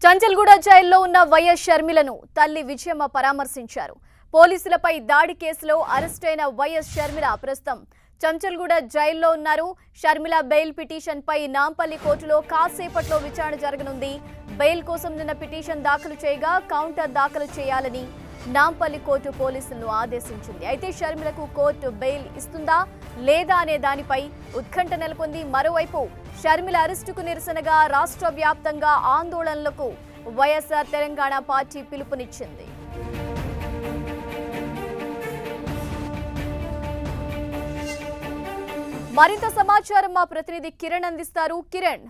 చంచల్గూడ జైల్లో ఉన్న వైఎస్ షర్మిలను తల్లి విజయమ్మ పరామర్శించారు పోలీసులపై దాడి కేసులో అరెస్టైన వైఎస్ షర్మిల ప్రస్తుతం చంచల్గూడ జైల్లో ఉన్నారు షర్మిల బెయిల్ పిటిషన్ పై నాంపల్లి కోర్టులో కాసేపట్లో విచారణ జరగనుంది బెయిల్ కోసం నిన్న పిటిషన్ దాఖలు చేయగా కౌంటర్ దాఖలు చేయాలని నాంపల్లి కోర్టు పోలీసులను ఆదేశించింది అయితే షర్మిలకు కోర్టు బెయిల్ ఇస్తుందా లేదా అనే దానిపై ఉత్కంఠ నెలకొంది మరోవైపు షర్మిల అరెస్టుకు నిరసనగా రాష్ట్ర వ్యాప్తంగా ఆందోళనలకు వైఎస్ఆర్ తెలంగాణ పార్టీ పిలుపునిచ్చింది మరింత సమాచారం మా ప్రతినిధి కిరణ్ అందిస్తారు కిరణ్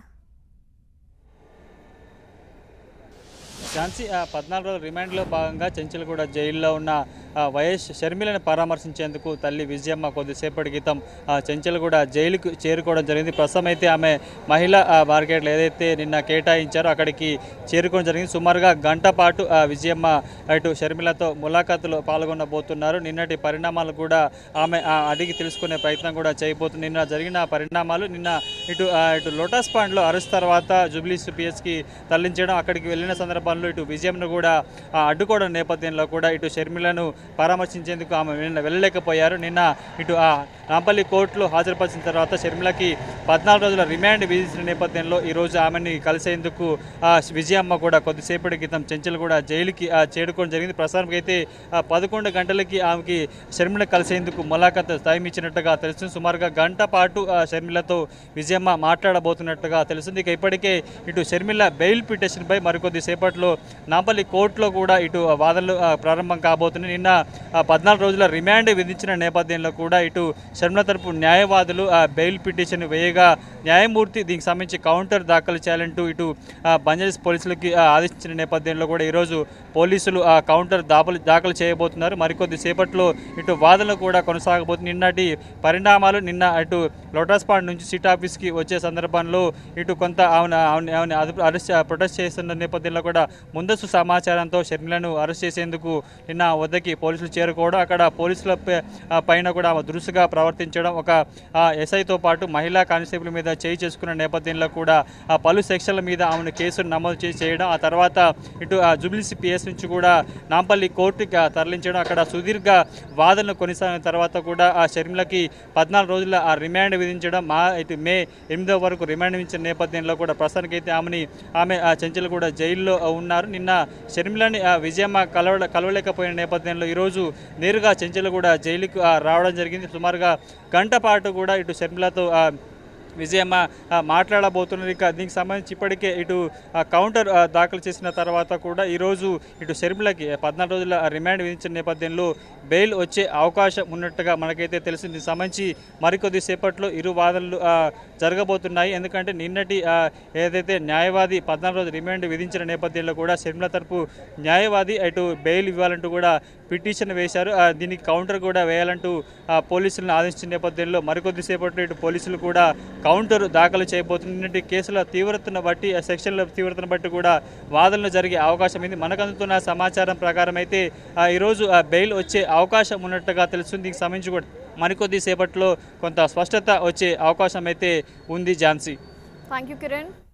ఝాన్సీ ఆ, పద్నాలుగు రోజుల రిమాండ్లో భాగంగా చెంచల్గూడ జైల్లో ఉన్న ఆ, వైఎస్ షర్మిలను పరామర్శించేందుకు తల్లి విజయమ్మ కొద్దిసేపటి క్రితం ఆ, చెంచల్గూడ జైలుకు చేరుకోవడం జరిగింది ప్రస్తుతం అయితే ఆమె మహిళా ఆ, మార్కెట్లో ఏదైతే నిన్న కేటాయించారో అక్కడికి చేరుకోవడం జరిగింది సుమారుగా గంట పాటు ఆ, విజయమ్మ ఇటు షర్మిలతో ములాఖాతులో పాల్గొనబోతున్నారు నిన్నటి పరిణామాలు కూడా ఆమె ఆ, అడిగి తెలుసుకునే ప్రయత్నం కూడా చేయబోతుంది నిన్న జరిగిన పరిణామాలు నిన్న ఇటు ఆ, ఇటు లోటస్ పాండ్లో అరెస్ట్ తర్వాత జూబ్లీ పిఎస్కి తరలించడం అక్కడికి వెళ్ళిన సందర్భంలో ఇటు విజయంను కూడా ఆ, అడ్డుకోవడం నేపథ్యంలో కూడా ఇటు షర్మిలను పరామర్శించేందుకు ఆమె వెళ్ళ- వెళ్ళలేకపోయారు నిన్న ఇటు ఆ నాంపల్లి కోర్టులో హాజరుపరిచిన తర్వాత షర్మిలకి పద్నాలుగు రోజుల రిమాండ్ విధించిన నేపథ్యంలో ఈరోజు ఆమెని కలిసేందుకు ఆ, విజయమ్మ కూడా కొద్దిసేపటి క్రితం చెంచల్ కూడా జైలుకి ఆ, చేరుకోవడం జరిగింది ప్రస్తుతానికి అయితే ఆ, పదకొండు గంటలకి ఆమెకి షర్మిల కలిసేందుకు ములాఖత్ టైం ఇచ్చినట్టుగా తెలుస్తుంది సుమారుగా గంట పాటు ఆ, షర్మిలతో విజయమ్మ మాట్లాడబోతున్నట్టుగా తెలుస్తుంది ఇక ఇప్పటికే ఇటు షర్మిల బెయిల్ పిటిషన్పై మరికొద్ది సేపట్లో నాంపల్లి కోర్టులో కూడా ఇటు వాదనలు ఆ, ప్రారంభం కాబోతున్నాయి నిన్న ఆ, పద్నాలుగు రోజుల రిమాండ్ విధించిన నేపథ్యంలో కూడా ఇటు షర్మిల తరపు న్యాయవాదులు ఆ బెయిల్ పిటిషన్ వేయగా న్యాయమూర్తి దీనికి సంబంధించి కౌంటర్ దాఖలు చేయాలంటూ ఇటు ఆ, బంజారాస్ పోలీసులకి ఆ, ఆదేశించిన నేపథ్యంలో కూడా ఈరోజు పోలీసులు ఆ కౌంటర్ దాఖలు దాఖలు చేయబోతున్నారు మరికొద్ది సేపట్లో ఇటు వాదనలు కూడా కొనసాగబోతుంది నిన్నటి పరిణామాలు నిన్న అటు లోటస్ పాండ్ నుంచి సిట్ ఆఫీస్కి వచ్చే సందర్భంలో ఇటు కొంత ఆమెను ఆమెను ఆమెను అదుపు అరెస్ట్ ప్రొటెస్ట్ చేస్తున్న నేపథ్యంలో కూడా ముందస్తు సమాచారంతో షర్మిలను అరెస్ట్ చేసేందుకు నిన్న వద్దకి పోలీసులు చేరుకోవడం అక్కడ పోలీసుల పై- ఆ, పైన కూడా ఆమె దురుసుగా ప్రవర్తించడం ఒక ఆ, ఎస్ఐతో పాటు మహిళా కానిస్టేబుల్ మీద చేయి చేసుకున్న నేపథ్యంలో కూడా ఆ పలు సెక్షన్ల మీద ఆమెను కేసును నమోదు చేసి చేయడం ఆ తర్వాత ఇటు ఆ జూబ్లీసీ పిఎస్ నుంచి కూడా నాంపల్లి కోర్టుకి ఆ, తరలించడం అక్కడ సుదీర్ఘ వాదనలు కొనసాగిన తర్వాత కూడా ఆ షర్మిలకి పద్నాలుగు రోజుల ఆ రిమాండ్ విధించడం మా ఇటు మే ఎనిమిదో వరకు రిమాండ్ విధించిన నేపథ్యంలో కూడా ప్రస్తుతానికైతే ఆమెని ఆమె ఆ చెంచలు కూడా జైల్లో ఉన్నారు నిన్న షర్మిలని ఆ విజయమ్మ కలవ కలవలేకపోయిన నేపథ్యంలో ఈరోజు నేరుగా చెంచలు కూడా జైలుకు ఆ, రావడం జరిగింది సుమారుగా గంట పాటు కూడా ఇటు షర్మిలతో ఆ, విజయమ్మ ఆ, మాట్లాడబోతున్నది ఇక దీనికి సంబంధించి ఇప్పటికే ఇటు ఆ, కౌంటర్ ఆ, దాఖలు చేసిన తర్వాత కూడా ఈరోజు ఇటు షర్మిలకి పద్నాలుగు రోజుల రిమాండ్ విధించిన నేపథ్యంలో బెయిల్ వచ్చే అవకాశం ఉన్నట్టుగా మనకైతే తెలిసింది దీనికి సంబంధించి మరికొద్ది సేపట్లో ఇరు వాదనలు ఆ, జరగబోతున్నాయి ఎందుకంటే నిన్నటి ఆ, ఏదైతే న్యాయవాది పద్నాలుగు రోజుల రిమాండ్ విధించిన నేపథ్యంలో కూడా షర్మిల తరపు న్యాయవాది అటు బెయిల్ ఇవ్వాలంటూ కూడా పిటిషన్ వేశారు ఆ, దీనికి కౌంటర్ కూడా వేయాలంటూ ఆ, పోలీసులను ఆదేశించిన నేపథ్యంలో మరికొద్ది సేపట్లో ఇటు పోలీసులు కూడా కౌంటర్ దాఖలు చేయబోతున్న నిన్నటి కేసుల తీవ్రతను బట్టి ఆ సెక్షన్ల తీవ్రతను బట్టి కూడా వాదనలు జరిగే అవకాశం ఉంది మనకు అందుతున్న సమాచారం ప్రకారం అయితే ఆ, ఈరోజు ఆ బెయిల్ వచ్చే అవకాశం ఉన్నట్టుగా తెలుస్తుంది దీనికి సంబంధించి కూడా మరికొద్ది సేపట్లో కొంత స్పష్టత వచ్చే అవకాశం అయితే ఉంది ఝాన్సీ థ్యాంక్ యూ కిరణ్